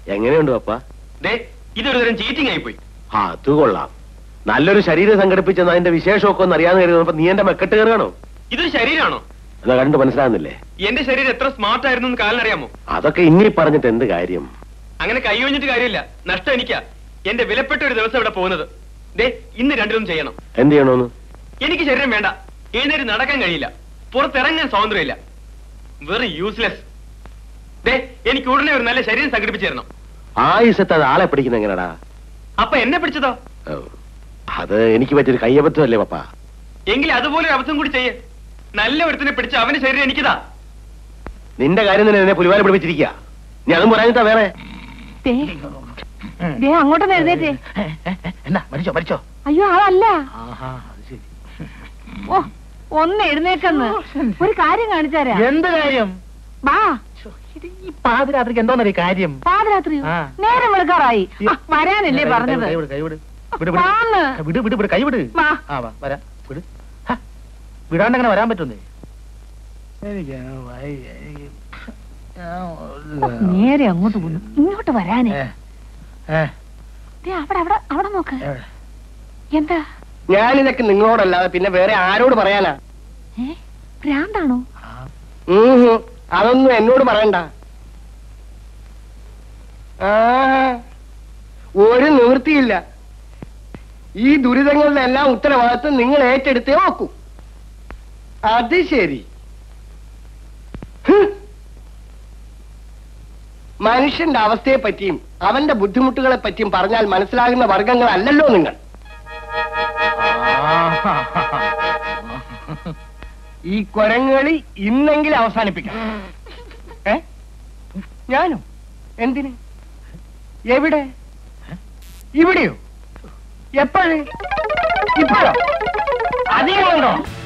എങ്ങനെയുണ്ട് പപ്പ ദേ ഇതൊരു തരം ചീറ്റിംഗ് ആയിപ്പോയി ആ അത് കൊള്ളാം നല്ലൊരു ശരീരം സംഘടിപ്പിച്ചെന്ന് അതിന്റെ വിശേഷമൊക്കെ ഒന്ന് അറിയാൻ കരുതുന്നപ്പോ നീ എന്റെ മെക്കെട്ട് കയറുകയാണോ ഇതൊരു ശരീരമാണോ എന്നാ കണ്ടു മനസ്സിലാകുന്നില്ലേ എന്റെ ശരീരം എത്ര സ്മാർട്ട് ആയിരുന്നു എന്ന് കാലിനറിയാമോ അതൊക്കെ ഇനി പറഞ്ഞിട്ട് എന്ത് കാര്യം അങ്ങനെ കൈ ഒഴിഞ്ഞിട്ട് കാര്യമില്ല നഷ്ടം എനിക്കാ എന്റെ വിലപ്പെട്ട ഒരു ദിവസം ഇവിടെ പോകുന്നത് ദേ ഇന്ന് രണ്ടിലും ചെയ്യണം എന്ത് ചെയ്യണോന്ന് എനിക്ക് ശരീരം വേണ്ട എഴുന്നേറ്റ് നടക്കാൻ കഴിയില്ല പുറത്തിറങ്ങാൻ സ്വാതന്ത്ര്യമില്ല വെറും യൂസ്ലെസ് ദേ എനിക്ക് ഉടനെ ഒരു നല്ല ശരീരം സംഘടിപ്പിച്ചു തരണം ആയുസത്ത് അത് ആളെ പിടിക്കുന്ന എങ്ങനെടാ അപ്പൊ എന്നെ പിടിച്ചതോ ഓ, അത് എനിക്ക് പറ്റിയൊരു കയ്യബദ്ധമല്ലേ പപ്പ എങ്കിൽ അതുപോലെ ഒരു അബദ്ധം കൂടി ചെയ്യേ നല്ല ഒരുത്തിനെ പിടിച്ച് അവന്റെ ശരീരം എനിക്കിതാ നിന്റെ കാര്യം തന്നെ എന്നെ പുലിവാല പിടിപ്പിച്ചിരിക്കുക നീ അതും പറയാനിട്ടാ വേറെ ദേ, ദേ അങ്ങോട്ടൊന്ന് എഴുന്നേറ്റേ എന്നാ മരിച്ചോ മരിച്ചോ അയ്യോ അതല്ല ആഹാ അത് ശരി ഓ ഒന്ന് എഴുന്നേക്കെന്ന് ഒരു കാര്യം കാണിച്ചാരാ എന്ത് കാര്യം വാ ശ്ശോ, ഇത് ഈ പാതിരാത്രിക്ക് എന്തോന്നറിയ കാര്യം പാതിരാത്രിയോ ആ. നേരം വെളുക്കാറായി ആ, വരാനല്ലേ കൈ- പറഞ്ഞത് കൈ വിട്, കൈ വിട്. വിട്, വിട്. വാന്ന്. വിട് വിട് വിട് കൈ വിട് വാ. ആ വാ വരാം വിട് ഹ, വിടാണ്ട് അങ്ങനെ വരാൻ പറ്റുന്നേ എനിക്ക് വയ്യ, എനിക്ക് ഞാൻ- നേരെ അങ്ങോട്ട് പോന്നു ഇങ്ങോട്ട് വരാനേ ഏ, ഏ, ദേ അവിടെ അവിടെ അവിടെ നോക്ക് എവിടെ? എന്താ ഞാനിതൊക്കെ നിങ്ങളോടല്ലാതെ പിന്നെ വേറെ ആരോട് പറയാനാ ഏ ഭ്രാന്താണോ ആ, ഉം ഹും. അതൊന്നും എന്നോട് പറയണ്ട ആ ഒരു നിവൃത്തിയില്ല ഈ ദുരിതങ്ങളുടെ എല്ലാം ഉത്തരവാദിത്വം നിങ്ങൾ ഏറ്റെടുത്തേ നോക്കൂ അത് ശരി ഹ്. മനുഷ്യന്റെ അവസ്ഥയെ പറ്റിയും അവന്റെ ബുദ്ധിമുട്ടുകളെ പറ്റിയും പറഞ്ഞാൽ മനസ്സിലാകുന്ന വർഗങ്ങളല്ലല്ലോ നിങ്ങൾ ഈ കൊരങ്ങളി ഇന്നെങ്കിലും അവസാനിപ്പിക്കണം ഏ ഞാനോ എന്തിന് എവിടെ ഇവിടെയോ എപ്പോഴേ ഇപ്പോഴോ അധികം ഉണ്ടോ